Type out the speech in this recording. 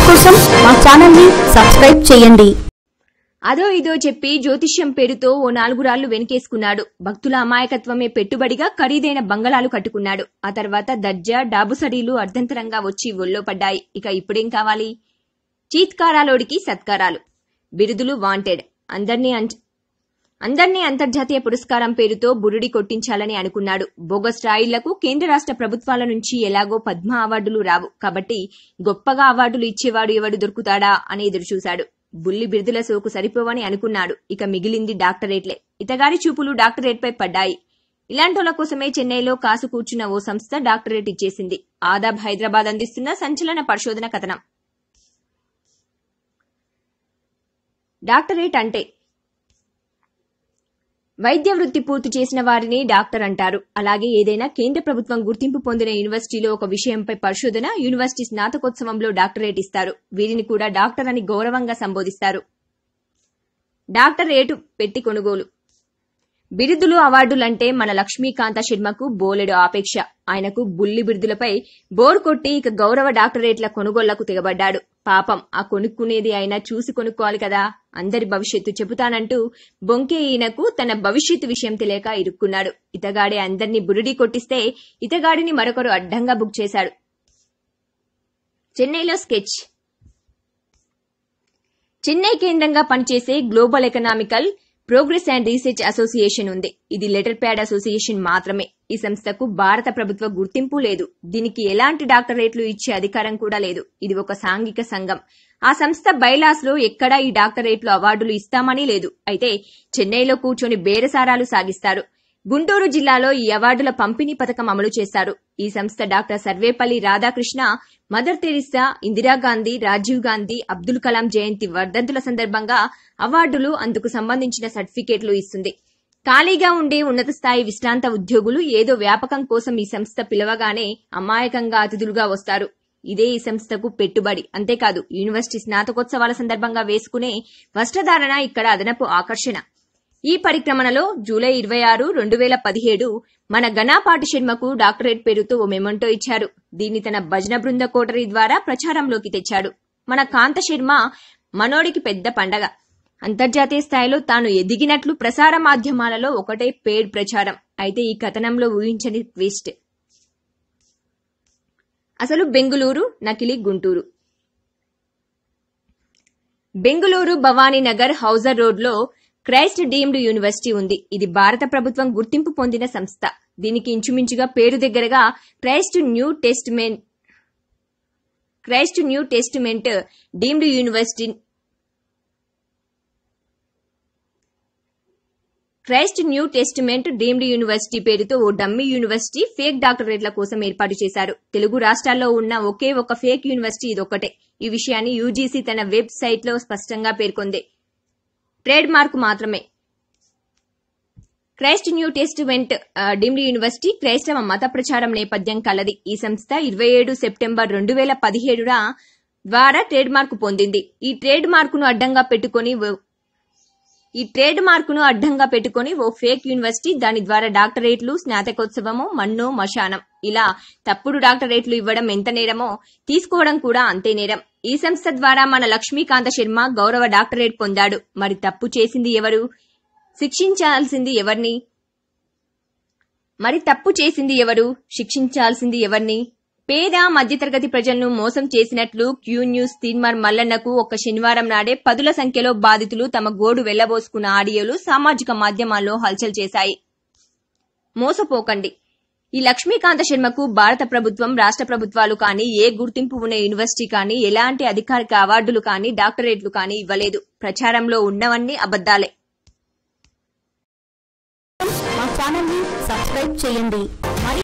కోసం మా ఛానల్ని సబ్స్క్రైబ్ చేయండి అదో ఇదో చెప్పి జ్యోతిష్యం పేరుతో ఓ నాలుగు రాళ్లు వెనకేసుకున్నాడు భక్తుల అమాయకత్వమే పెట్టుబడిగా ఖరీదైన బంగళాలు కట్టుకున్నాడు ఆ తర్వాత దర్జా డాబుసడీలు అర్ధంతరంగా వచ్చి ఒళ్ళో పడ్డాయి ఇక ఇప్పుడేం కావాలి చీత్కారాలోడికి సత్కారాలు బిరుదులు వాంటెడ్ అందర్నీ అంచ- అందర్నీ అంతర్జాతీయ పురస్కారం పేరుతో బురుడి కొట్టించాలని అనుకున్నాడు బోగస్ రాయిళ్లకు కేంద్ర రాష్ట్ర ప్రభుత్వాల నుంచి ఎలాగో పద్మ అవార్డులు రావు కాబట్టి గొప్పగా అవార్డులు ఇచ్చేవాడు ఎవడు దొరుకుతాడా అని ఎదురుచూశాడు బుల్లి బిరుదుల సోకు సరిపోవని అనుకున్నాడు ఇక మిగిలింది డాక్టరేట్లే ఇతగారి చూపులు డాక్టరేట్పై పడ్డాయి ఇలాంటోళ్ల కోసమే చెన్నైలో కాసు కూర్చున్న ఓ సంస్థ డాక్టరేట్ ఇచ్చేసింది ఆదాబ్ హైదరాబాద్ అందిస్తున్న సంచలన పరిశోధన కథనం డాక్టరేట్ అంటే వైద్య వృత్తి పూర్తి చేసిన వారిని డాక్టర్ అంటారు అలాగే ఏదైనా కేంద్ర ప్రభుత్వం గుర్తింపు పొందిన యూనివర్సిటీలో ఒక విషయంపై పరిశోధన యూనివర్సిటీ స్నాతకోత్సవంలో డాక్టరేట్ ఇస్తారు వీరిని కూడా డాక్టర్ అని గౌరవంగా సంబోధిస్తారు డాక్టరేటు పెట్టి కొనుగోలు బిరుదులు అవార్డులంటే మన లక్ష్మీకాంత శర్మకు బోలెడు ఆపేక్ష ఆయనకు బుల్లి బిరుదులపై బోర్ కొట్టి ఇక గౌరవ డాక్టరేట్ల కొనుగోళ్లకు తెగబడ్డాడు పాపం ఆ కొనుక్కునేది అయినా చూసి కొనుక్కోవాలి కదా అందరి భవిష్యత్తు చెబుతానంటూ బొంకే ఈయనకు తన భవిష్యత్తు విషయం తెలియక ఇరుక్కున్నాడు ఇతగాడే అందర్నీ బురుడి కొట్టిస్తే ఇతగాడిని మరొకరు అడ్డంగా బుక్ చేశాడు చెన్నైలో స్కెచ్ చెన్నై కేంద్రంగా పనిచేసే global economical progress and research association ఉంది ఇది లెటర్ ప్యాడ్ అసోసియేషన్ మాత్రమే ఈ సంస్థకు భారత ప్రభుత్వ గుర్తింపు లేదు దీనికి ఎలాంటి డాక్టరేట్లు ఇచ్చే అధికారం కూడా లేదు ఇది ఒక సాంఘిక సంఘం ఆ సంస్థ బైలాస్ లో ఎక్కడా ఈ డాక్టరేట్లు అవార్డులు ఇస్తామని లేదు అయితే చెన్నైలో కూర్చొని బేరసారాలు సాగిస్తారు గుంటూరు జిల్లాలో ఈ అవార్డుల పంపిణీ పథకం అమలు చేశారు ఈ సంస్థ doctor Sarvepalli Radhakrishna mother Teresa Indira Gandhi Rajiv Gandhi Abdul Kalam జయంతి వర్ధంతుల సందర్భంగా అవార్డులు అందుకు సంబంధించిన సర్టిఫికేట్లు ఇస్తుంది ఖాళీగా ఉండే ఉన్నత స్థాయి విశ్రాంత ఉద్యోగులు ఏదో వ్యాపకం కోసం ఈ సంస్థ పిలవగానే అమాయకంగా అతిథులుగా వస్తారు ఇదే ఈ సంస్థకు పెట్టుబడి అంతేకాదు యూనివర్సిటీ స్నాతకోత్సవాల సందర్భంగా వేసుకునే వస్త్రధారణ ఇక్కడ అదనపు ఆకర్షణ ఈ పరిక్రమణలో జూలై ఇరవై ఆరు రెండు వేల పదిహేడు మన గణాపాటి శర్మకు డాక్టరేట్ పేరుతో ఓ మెమంటో ఇచ్చారు దీన్ని తన భజన బృంద కోటరీ ద్వారా ప్రచారంలోకి తెచ్చాడు మన కాంత శర్మ మనోడికి పెద్ద పండగ అంతర్జాతీయ స్థాయిలో తాను ఎదిగినట్లు ప్రసార మాధ్యమాలలో ఒకటే పేడ్ ప్రచారం అయితే ఈ కథనంలో ఊహించని ట్విస్ట్ అసలు బెంగుళూరు నకిలీ గుంటూరు బెంగుళూరు భవానీనగర్ హౌజర్ రోడ్లో క్రైస్ట్ డీమ్డ్ యూనివర్సిటీ ఉంది ఇది భారత ప్రభుత్వం గుర్తింపు పొందిన సంస్థ దీనికి ఇంచుమించుగా పేరు దగ్గరగా Christ new testament Christ new testament deemed university Christ new testament deemed university పేరుతో ఓ డమ్మీ యూనివర్సిటీ ఫేక్ డాక్టరేట్ల కోసం ఏర్పాటు చేశారు తెలుగు రాష్ట్రాల్లో ఉన్న ఒకే ఒక ఫేక్ యూనివర్సిటీ ఇదొక్కటే ఈ విషయాన్ని యూజీసీ తన వెబ్ సైట్ లో స్పష్టంగా పేర్కొంది ట్రేడ్ మార్క్ మాత్రమే Christ new testament deemed university క్రైస్తవ మత ప్రచారం నేపథ్యం కలది ఈ సంస్థ ఇరవై ఏడు సెప్టెంబర్ రెండు వేల పదిహేడున ద్వారా ట్రేడ్ మార్క్ పొందింది ఈ ట్రేడ్ మార్కును అడ్డంగా పెట్టుకొని ఓ- ఈ ట్రేడ్ మార్కును అడ్డంగా పెట్టుకొని ఓ ఫేక్ యూనివర్సిటీ దాని ద్వారా డాక్టరేట్లు స్నాతకోత్సవము మన్నో మశానం ఇలా తప్పుడు డాక్టరేట్లు ఇవ్వడం ఎంత నేరమో తీసుకోవడం కూడా అంతే నేరం ఈ సంస్థ ద్వారా మన లక్ష్మీకాంత శర్మ గౌరవ డాక్టరేట్ పొందాడు మరి తప్పు చేసింది ఎవరు శిక్షించాల్సింది ఎవరిని మరి తప్పు చేసింది ఎవరు శిక్షించాల్సింది ఎవరిని పేద మధ్యతరగతి ప్రజలను మోసం చేసినట్లు క్యూ న్యూస్ తీన్మార్ మల్లన్నకు ఒక శనివారం నాడే పదుల సంఖ్యలో బాధితులు తమ గోడు వెళ్లబోసుకున్న ఆడియోలు సామాజిక మాధ్యమాల్లో హల్చల్ చేశాయి మోసపోకండి ఈ లక్ష్మీకాంత శర్మకు భారత ప్రభుత్వం రాష్ట్ర ప్రభుత్వాలు కానీ ఏ గుర్తింపు ఉన్న యూనివర్సిటీ కానీ ఎలాంటి అధికారిక అవార్డులు కానీ డాక్టరేట్లు కానీ ఇవ్వలేదు ప్రచారంలో ఉన్నవన్నీ అబద్దాలే మా ఛానల్ని సబ్స్క్రైబ్ చేయండి మరి